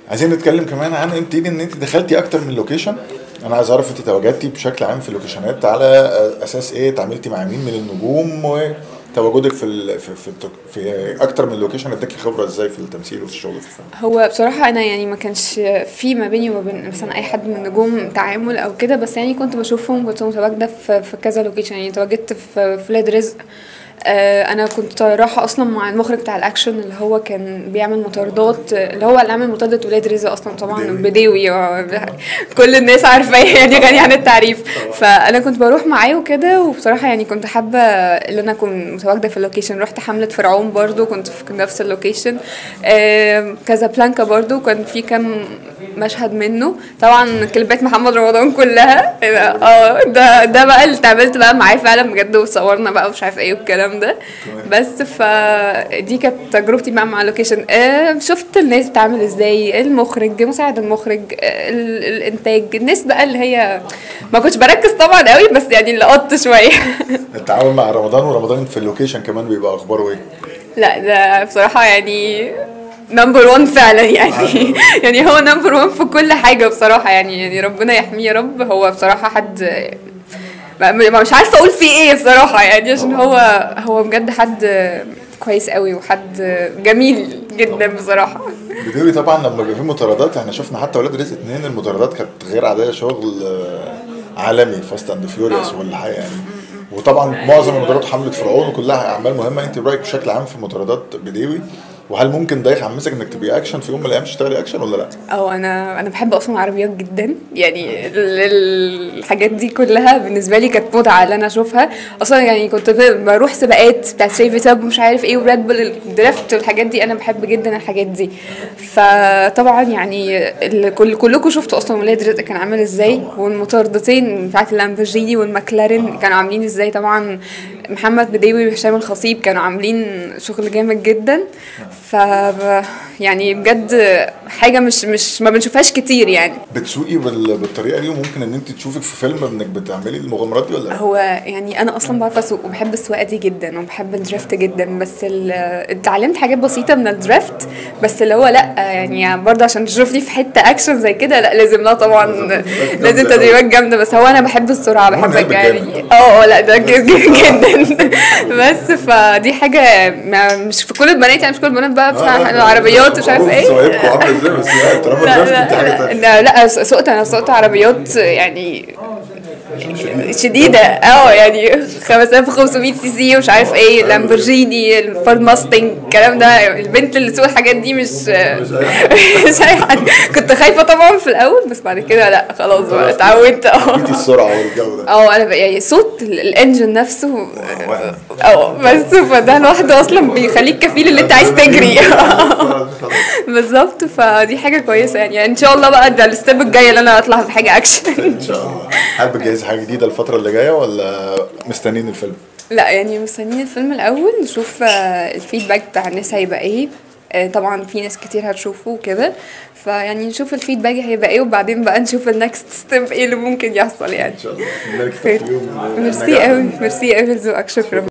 عايزين نتكلم كمان عن انت ان انت دخلتي اكتر من لوكيشن انا عايز اعرف انت تواجدتي بشكل عام في اللوكيشنات على اساس ايه اتعاملتي مع مين من النجوم وتواجدك في ال... في في, التك- في اكتر من لوكيشن اداكي خبره ازاي في التمثيل وفي الشغل في الفن هو بصراحة أنا يعني ما كانش في ما بيني وما بين مثلا أي حد من النجوم تعامل أو كده بس يعني كنت بشوفهم كنت متواجدة في, في كذا لوكيشن يعني تواجدت في في ولاد رزق آه، انا كنت رايحه اصلا مع المخرج بتاع الاكشن اللي هو كان بيعمل مطاردات اللي هو اللي عامل مطارده ولاد رزق اصلا طبعا بديوي. بديوي آه، كل الناس عارفاه يعني غني عن التعريف فانا كنت بروح معاه وكده وبصراحه يعني كنت حابه ان انا اكون متواجده في اللوكيشن رحت حمله فرعون برضو كنت في نفس اللوكيشن آه، كازابلانكا برضو كان في كام مشهد منه طبعا كليبات محمد رمضان كلها اه ده ده بقى اللي اتعاملت بقى معاه فعلا بجد وصورنا بقى ومش عارف ايه والكلام ده بس فدي كانت تجربتي بقى مع اللوكيشن آه شفت الناس بتعمل ازاي المخرج مساعد المخرج آه ال- الانتاج الناس بقى اللي هي ما كنتش بركز طبعا قوي بس يعني لقطت شويه التعامل مع رمضان ورمضان في اللوكيشن كمان بيبقى اخباره ايه لا ده بصراحة يعني نمبر 1 فعلا يعني يعني هو نمبر 1 في كل حاجة بصراحة يعني يعني ربنا يحميه يا رب هو بصراحة حد ما- ما- مش عارفة أقول فيه إيه بصراحة يعني عشان هو هو بجد حد كويس قوي وحد جميل جدا بصراحة بديوي طبعا لما بيبقى في مطاردات احنا شفنا حتى ولاد رزق اتنين المطاردات كانت غير عاديه شغل آه، عالمي فاست اند فيوريوس ولا حاجه يعني وطبعا معظم المطاردات حمله فرعون وكلها اعمال مهمه انت رايك بشكل عام في مطاردات بديوي وهل ممكن ده يحمسك انك تبقي اكشن في يوم من الايام تشتغلي اكشن ولا لا؟ او انا انا بحب اصلا العربيات جدا يعني ال- ال- الحاجات دي كلها بالنسبه لي كانت متعه اللي انا اشوفها اصلا يعني كنت ب- بروح سباقات بتاعت شيفي تاب ومش عارف ايه وريد بول الدرافت والحاجات دي انا بحب جدا الحاجات دي فطبعا يعني ال- كل كلكم شفتوا اصلا ولاد رزق كان عامل ازاي والمطاردتين بتاعت اللامبورجيني والماكلارين كانوا عاملين ازاي طبعا محمد بديوي وهشام الخطيب كانوا عاملين شغل جامد جدا ف يعني بجد حاجه مش مش ما بنشوفهاش كتير يعني بتسوقي بال- بالطريقه دي وممكن ان انت تشوفك في فيلم انك بتعملي المغامرات دي ولا لا؟ هو يعني انا اصلا بعرف اسوق وبحب السواقه دي جدا وبحب الدريفت جدا بس ال- اتعلمت حاجات بسيطه من الدريفت بس اللي هو لا يعني برضه عشان تشوفني في حته اكشن زي كده لا لازم لا طبعا لازم تدريبات جامده بس هو انا بحب السرعه بحب المهم قلبك الجري جامد. اه اه لا ده ج- ج- جدا بس فدي حاجه ما مش في كل البنات يعني مش كل البنات بقى بتاع العربيات ومش عارف ايه سواقتكم عامله ازاي بس لا طالما لا درافت انت حاجه لا تانية لا, لا سقت انا سقت عربيات يعني شديدة اه يعني 5500 سي سي ومش عارف ايه لامبورجيني الفورد ماستنج الكلام ده البنت اللي تسوق الحاجات دي مش مش اي حد كنت خايفة طبعا في الاول بس بعد كده لا خلاص بقى اتعودت اه دي السرعه والجو ده اه انا بقى يعني صوت ال- الانجن نفسه واحد. اه بس فده لوحده اصلا بيخليك كفيل اللي انت عايز تجري بالظبط فدي حاجه كويسه يعني, يعني ان شاء الله بقى ده الستيب الجايه اللي انا اطلع في حاجه اكشن ان شاء الله هل بتجهزي حاجه جديده الفتره اللي جايه ولا مستنيين الفيلم؟ لا يعني مستنيين الفيلم الاول نشوف آه، الفيدباك بتاع الناس هيبقى ايه آه، طبعا في ناس كتير هتشوفه وكده فيعني نشوف الفيدباك هيبقى ايه وبعدين بقى نشوف النكست ستيب ايه اللي ممكن يحصل يعني ان شاء الله نبارك خير في يوم ميرسي قوي ميرسي قوي لذوقك شكرا